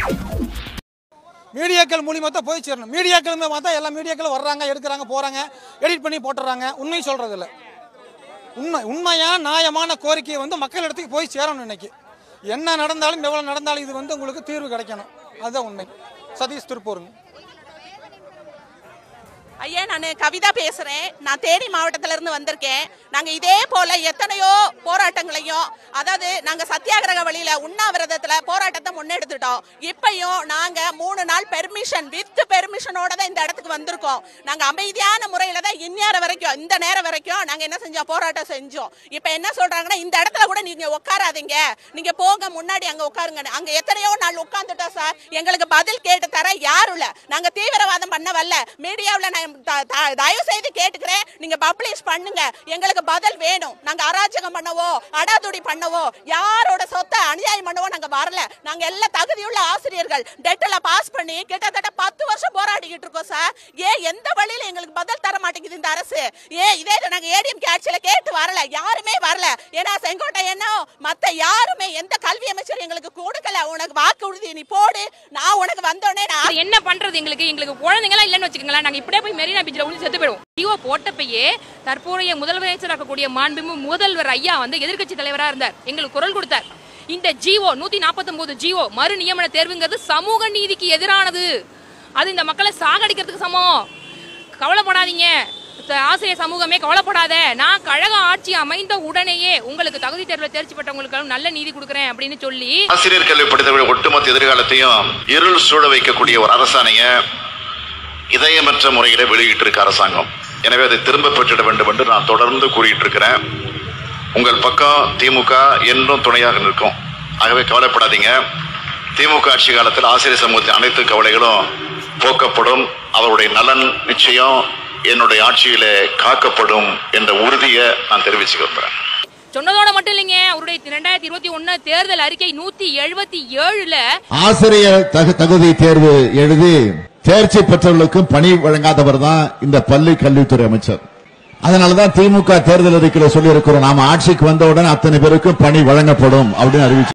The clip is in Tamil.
மீடியாக்கள் மூலியமாக தான் போய் சேரணும் மீடியாக்களுமே பார்த்தா எல்லா மீடியாக்களும் வர்றாங்க எடுக்கிறாங்க போகிறாங்க எடிட் பண்ணி போட்டுறாங்க உண்மை சொல்கிறது இல்லை உண்மை உண்மையான நியாயமான கோரிக்கையை வந்து மக்கள் இடத்துக்கு போய் சேரணும் இன்னைக்கு என்ன நடந்தாலும் எவ்வளோ நடந்தாலும் இது வந்து உங்களுக்கு தீர்வு கிடைக்கணும் அதுதான் உண்மை சதீஷ் திருப்பூருங்க ஐயா நான் கவிதா பேசுறேன் நான் தேனி மாவட்டத்துல இருந்து வந்திருக்கேன் நாங்க இதே போல எத்தனையோ போராட்டங்களையும் அதாவது நாங்க சத்தியாகிரக வழியில உண்ணாவிரதத்துல போராட்டத்தை முன்னெடுத்துட்டோம் இப்பயும் நாங்க மூணு நாள் பெர்மிஷன் வித் பெர்மிஷனோட தான் இந்த இடத்துக்கு வந்திருக்கோம் நாங்க அமைதியான முறையில தான் இந்நேரம் வரைக்கும் இந்த நேரம் வரைக்கும் நாங்க என்ன செஞ்சோம் போராட்டம் செஞ்சோம் இப்ப என்ன சொல்றாங்கன்னா இந்த இடத்துல கூட நீங்க உட்காராதீங்க நீங்க போங்க முன்னாடி அங்க உட்காருங்க அங்க எத்தனையோ நாள் உட்கார்ந்துட்டோம் சார் எங்களுக்கு பதில் கேட்டு தர யாரும் இல்ல நாங்க தீவிரவாதம் பண்ண வரல மீடியாவில் நான் த- த- தயவு செய்து கேட்டுக்கிறேன் நீங்க பப்ளிஷ் பண்ணுங்க எங்களுக்கு பதில் வேணும் நாங்க அராஜகம் பண்ணவோ அடாதுடி பண்ணவோ யாரோட சொத்தை அநியாயம் பண்ணவோ நாங்க வரல நாங்க எல்லா தகுதியுள்ள ஆசிரியர்கள் டெட்டில் பாஸ் பண்ணி கிட்டத்தட்ட பத்து வருஷம் போராடிக்கிட்டு இருக்கோம் சார் ஏன் எந்த வழியில எங்களுக்கு பதில் தர மாட்டேங்குது இந்த அரசு ஏன் இதே இது நாங்க ஏடிஎம் ஆட்சியில கேட்டு வரல யாருமே வரல ஏன்னா செங்கோட்டையனோ மத்த யாருமே எந்த கல்வி அமைச்சர் எங்களுக்கு கொடுக்கல உனக்கு வாக்கு உறுதி நீ போடு நான் உனக்கு வந்தோடனே நான் அது என்ன பண்றது எங்களுக்கு எங்களுக்கு குழந்தைங்களா இல்லைன்னு வச்சுக்கோங்களேன் நாங்க இப்படியே போய் மெரினா பீச்சில் உள்ள செத்து போயிடுவோம் ஜியோ போட்டப்பயே தற்போதைய முதலமைச்சர் இருக்கக்கூடிய மாண்புமிகு முதல்வர் ஐயா வந்து எதிர்க்கட்சி தலைவரா இருந்தார் எங்களுக்கு குரல் கொடுத்தார் இந்த ஜிஓ நூத்தி நாற்பத்தி ஜிஓ மறு நியமன தேர்வுங்கிறது சமூக நீதிக்கு எதிரானது அது இந்த மக்களை சாகடிக்கிறதுக்கு சமம் கவலைப்படாதீங்க த- ஆசிரியர் சமூகமே கவலைப்படாத நான் கழக ஆட்சி அமைந்த உடனேயே உங்களுக்கு தகுதி தேர்வில் தேர்ச்சி பெற்றவங்களுக்கு நல்ல நீதி கொடுக்குறேன் அப்படின்னு சொல்லி ஆசிரியர் கல்வி படித்தவர்கள் ஒட்டுமொத்த எதிர்காலத்தையும் இருள் சூழ வைக்கக்கூடிய ஒரு அரசாணைய இதயமற்ற முறையில வெளியிட்டு இருக்க அரசாங்கம் எனவே அதை திரும்ப பெற்றிட வேண்டும் என்று நான் தொடர்ந்து கூறிட்டு இருக்கிறேன் உங்கள் பக்கம் திமுக என்றும் துணையாக நிற்கும் ஆகவே கவலைப்படாதீங்க திமுக ஆட்சி காலத்தில் ஆசிரியர் சமூகத்தின் அனைத்து கவலைகளும் போக்கப்படும் அவருடைய நலன் நிச்சயம் என்னுடைய ஆட்சியிலே காக்கப்படும் என்ற உறுதியை நான் தெரிவிச்சுக்க விரும்புகிறேன் சொன்னதோட மட்டும் இல்லைங்க அவருடைய ரெண்டாயிரத்தி இருபத்தி ஒன்னு தேர்தல் அறிக்கை நூத்தி எழுபத்தி ஏழுல ஆசிரியர் தகு தகுதி தேர்வு எழுதி தேர்ச்சி பெற்றவர்களுக்கும் பணி வழங்காதவர் தான் இந்த பள்ளி கல்வித்துறை அமைச்சர் அதனாலதான் திமுக தேர்தல் அறிக்கையில சொல்லி இருக்கிறோம் நாம ஆட்சிக்கு வந்தவுடன் அத்தனை பேருக்கும் பணி வழங்கப்படும் அப்படின்னு அறிவிச்சு